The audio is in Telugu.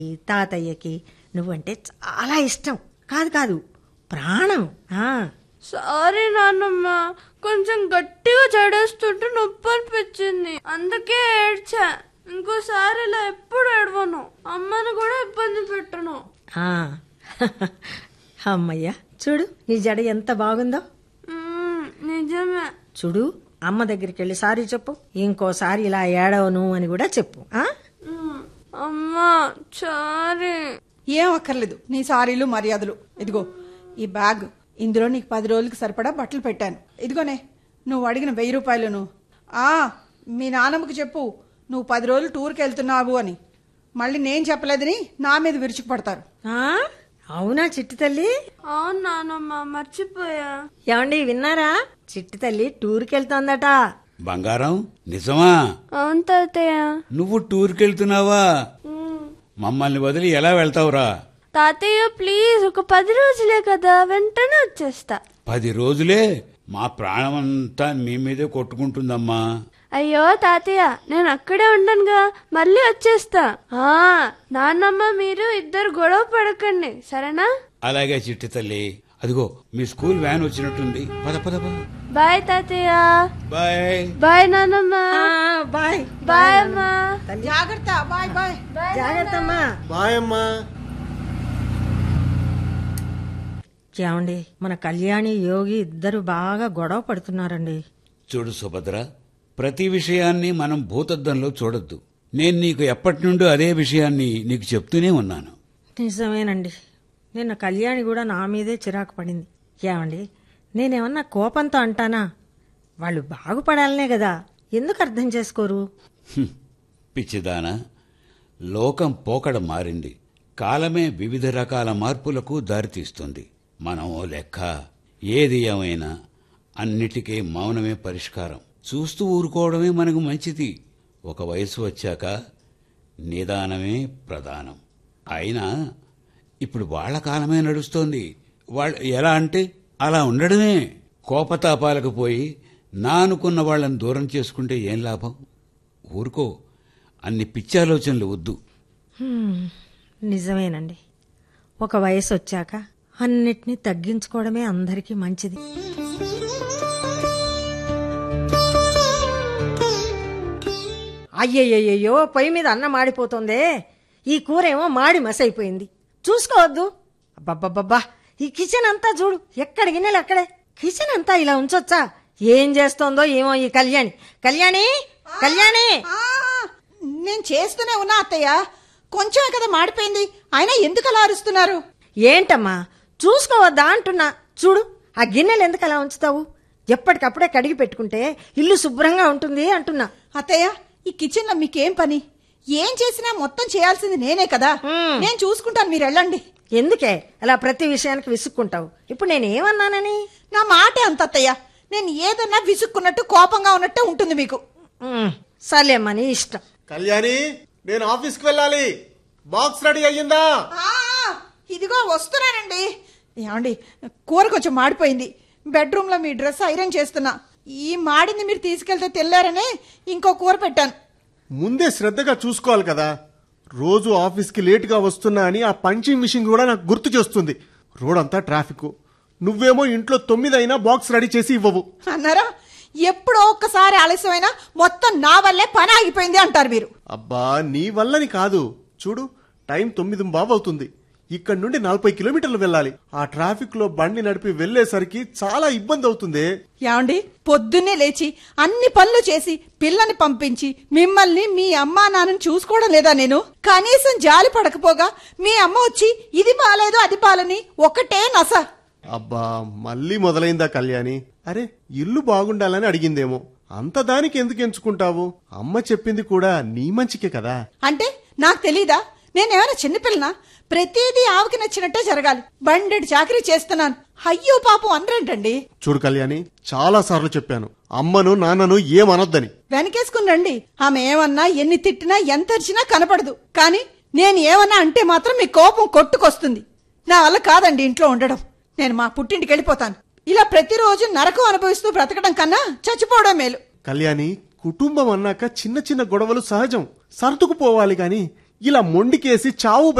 ఈ తాతయ్యకి నువ్వంటే చాలా ఇష్టం కాదు కాదు ప్రాణం ఆ సారీ నాన్నమ్మ కొంచెం గట్టిగా జడేస్తుంటే నొప్పి అనిపించింది అందుకే ఏడ్చా ఇంకోసారి ఇలా ఎప్పుడు ఏడవను అమ్మని కూడా ఇబ్బంది పెట్టను ఆ. అమ్మయ్యా చూడు నీ జడ ఎంత బాగుందో మ్మ్, నిజమే చూడు అమ్మ దగ్గరికి వెళ్ళి సారీ చెప్పు ఇంకోసారి ఇలా ఏడవను అని కూడా చెప్పు ఆ మ్మ్, అమ్మా సారీ ఏం అక్కర్లేదు నీ సారీలు మర్యాదలు ఇదిగో ఈ బ్యాగ్ ఇందులో నీకు పది రోజులకి సరిపడా బట్టలు పెట్టాను ఇదిగోనే నువ్వు అడిగిన వెయ్యి రూపాయలను ఆ మీ నాన్నమ్మకి చెప్పు నువ్వు పది రోజులు టూర్కి వెళ్తున్నావు అని మళ్ళీ నేను చెప్పలేదని నా మీద విరుచుకుపడతారు ఆ? అవునా చిట్టి తల్లి అవును నాన్నమ్మ మర్చిపోయా ఏమండి విన్నారా చిట్టి తల్లి టూర్కి వెళ్తోందట బంగారం నిజమా అవును తాతయ్య నువ్వు టూర్కి వెళ్తున్నావా మ్మ్. మమ్మల్ని వదిలి ఎలా వెళ్తావురా తాతయ్య ప్లీజ్ ఒక పది రోజులే కదా వెంటనే వచ్చేస్తా పది రోజులే మా ప్రాణమంతా మీ మీదే కొట్టుకుంటుందమ్మా అయ్యో తాతయ్య నేను అక్కడే ఉండనుగా మళ్ళీ వచ్చేస్తా ఆ నాన్నమ్మ మీరు ఇద్దరు గొడవ పడకండి సరేనా అలాగే చిట్టి తల్లి అదిగో మీ స్కూల్ వ్యాన్ వచ్చినట్టుంది పద పద పద బాయ్ తాతయ్య బాయ్ బాయ్ నాన్నమ్మ ఆ, బాయ్ బాయ్ అమ్మా జాగ్రత్త బాయ్ బాయ్ జాగ్రత్త అమ్మా బాయ్ అమ్మా ఏమండి మన కళ్యాణి యోగి ఇద్దరు బాగా గొడవ పడుతున్నారండి చూడు సుభద్ర ప్రతి విషయాన్ని మనం భూతద్దంలో చూడొద్దు నేను నీకు ఎప్పటి నుండో అదే విషయాన్ని నీకు చెప్తూనే ఉన్నాను నిజమేనండి నిన్న కళ్యాణి కూడా నా మీదే చిరాకు పడింది ఏమండి నేనేమన్నా కోపంతో అంటానా వాళ్ళు బాగుపడాలనే కదా ఎందుకు అర్థం చేసుకోరు హ్మ్. పిచ్చిదానా లోకం పోకడ మారింది కాలమే వివిధ రకాల మార్పులకు దారితీస్తుంది మనం ఓ లెక్క ఏది ఏమైనా అన్నిటికీ మౌనమే పరిష్కారం చూస్తూ ఊరుకోవడమే మనకు మంచిది ఒక వయసు వచ్చాక నిదానమే ప్రధానం అయినా ఇప్పుడు వాళ్ళ కాలమే నడుస్తోంది వాళ్ళు ఎలా అంటే అలా ఉండడమే కోపతాపాలకు పోయి నా అనుకున్న వాళ్ళని దూరం చేసుకుంటే ఏం లాభం ఊరుకో అన్ని పిచ్చి ఆలోచనలు వద్దు హ్మ్, నిజమేనండి ఒక వయసు వచ్చాక అన్నిటినీ తగ్గించుకోవడమే అందరికీ మంచిది అయ్యయ్యయ్యో పొయ్యి మీద అన్నం మాడిపోతుందే ఈ కూర ఏమో మాడి మసైపోయింది చూసుకోవద్దు అబ్బబ్బబ్బబ్బా ఈ కిచెన్ అంతా చూడు ఎక్కడ గిన్నెలు అక్కడే కిచెన్ అంతా ఇలా ఉంచొచ్చా ఏం చేస్తోందో ఏమో ఈ కళ్యాణి కళ్యాణి కళ్యాణి ఆ, నేను చేస్తూనే ఉన్నా అత్తయ్య కొంచెమే కదా మాడిపోయింది అయినా ఎందుకు అలా అరుస్తున్నారు ఏంటమ్మా చూసుకోవద్దా అంటున్నా చూడు ఆ గిన్నెలు ఎందుకు అలా ఉంచుతావు ఎప్పటికప్పుడే కడిగి పెట్టుకుంటే ఇల్లు శుభ్రంగా ఉంటుంది అంటున్నా అత్తయ్య ఈ కిచెన్ లో మీకేం పని ఏం చేసినా మొత్తం చేయాల్సింది నేనే కదా మ్మ్. నేను చూసుకుంటాను మీరు వెళ్ళండి ఎందుకే అలా ప్రతి విషయానికి విసుక్కుంటావు ఇప్పుడు నేనేమన్నానని నా మాటే అంత అత్తయ్య నేను ఏదన్నా విసుక్కున్నట్టు కోపంగా ఉన్నట్టు ఉంటుంది మీకు ఉమ్, సర్లేమ్మా నీ ఇష్టం కళ్యాణి నేను ఆఫీస్కి వెళ్ళాలి బాక్స్ రెడీ అయ్యిందా ఆ, ఇదిగో వస్తున్నానండి ఏమండి కూర కొంచెం మాడిపోయింది బెడ్రూమ్ లో మీ డ్రెస్ ఐరన్ చేస్తున్నా ఈ మాడింది మీరు తీసుకెళ్తే తెల్లారనే ఇంకో కూర పెట్టాను ముందే శ్రద్ధగా చూసుకోవాలి కదా రోజు ఆఫీస్కి లేటుగా వస్తున్నా అని ఆ పంచింగ్ మిషన్ కూడా నాకు గుర్తు చేస్తుంది రోడ్ అంతా ట్రాఫిక్ నువ్వేమో ఇంట్లో తొమ్మిది అయినా బాక్స్ రెడీ చేసి ఇవ్వవు అన్నారా ఎప్పుడో ఒక్కసారి ఆలస్యమైనా మొత్తం నా వల్లే పని ఆగిపోయింది అంటారు మీరు అబ్బా నీ వల్లని కాదు చూడు టైం తొమ్మిది బాబు అవుతుంది ఇక్కడ నుండి నలభై కిలోమీటర్లు వెళ్ళాలి ఆ ట్రాఫిక్ లో బండి నడిపి వెళ్లేసరికి చాలా ఇబ్బంది అవుతుంది ఏమండి పొద్దున్నే లేచి అన్ని పనులు చేసి పిల్లని పంపించి మిమ్మల్ని మీ అమ్మా నాన్నని చూసుకోవడం లేదా నేను కనీసం జాలి పడకపోగా మీ అమ్మ వచ్చి ఇది బాలేదు అది బాలని ఒకటే నస అబ్బా మళ్ళీ మొదలైందా కళ్యాణి అరే ఇల్లు బాగుండాలని అడిగిందేమో అంత దానికి ఎందుకు ఎంచుకుంటావు అమ్మ చెప్పింది కూడా నీ మంచికే కదా అంటే నాకు తెలీదా నేనేమైనా చిన్నపిల్లనా ప్రతిదీ ఆవికి నచ్చినట్టే జరగాలి బండెడు చాకరీ చేస్తున్నాను అయ్యో పాపం అనరేంటండి చూడు కళ్యాణి చాలా సార్లు చెప్పాను అమ్మను నాన్నను ఏమనొద్దని వెనకేసుకుని రండి ఆమె ఏమన్నా ఎన్ని తిట్టినా ఎంత అరిచినా కనపడదు కానీ నేను ఏమన్నా అంటే మాత్రం మీ కోపం కొట్టుకొస్తుంది నా వల్ల కాదండి ఇంట్లో ఉండడం నేను మా పుట్టింటికి వెళ్ళిపోతాను ఇలా ప్రతిరోజు నరకం అనుభవిస్తూ బ్రతకడం కన్నా చచ్చిపోవడం మేలు కళ్యాణి కుటుంబం అన్నాక చిన్న చిన్న గొడవలు సహజం సర్దుకుపోవాలి గాని ఇలా మొండికేసి చావు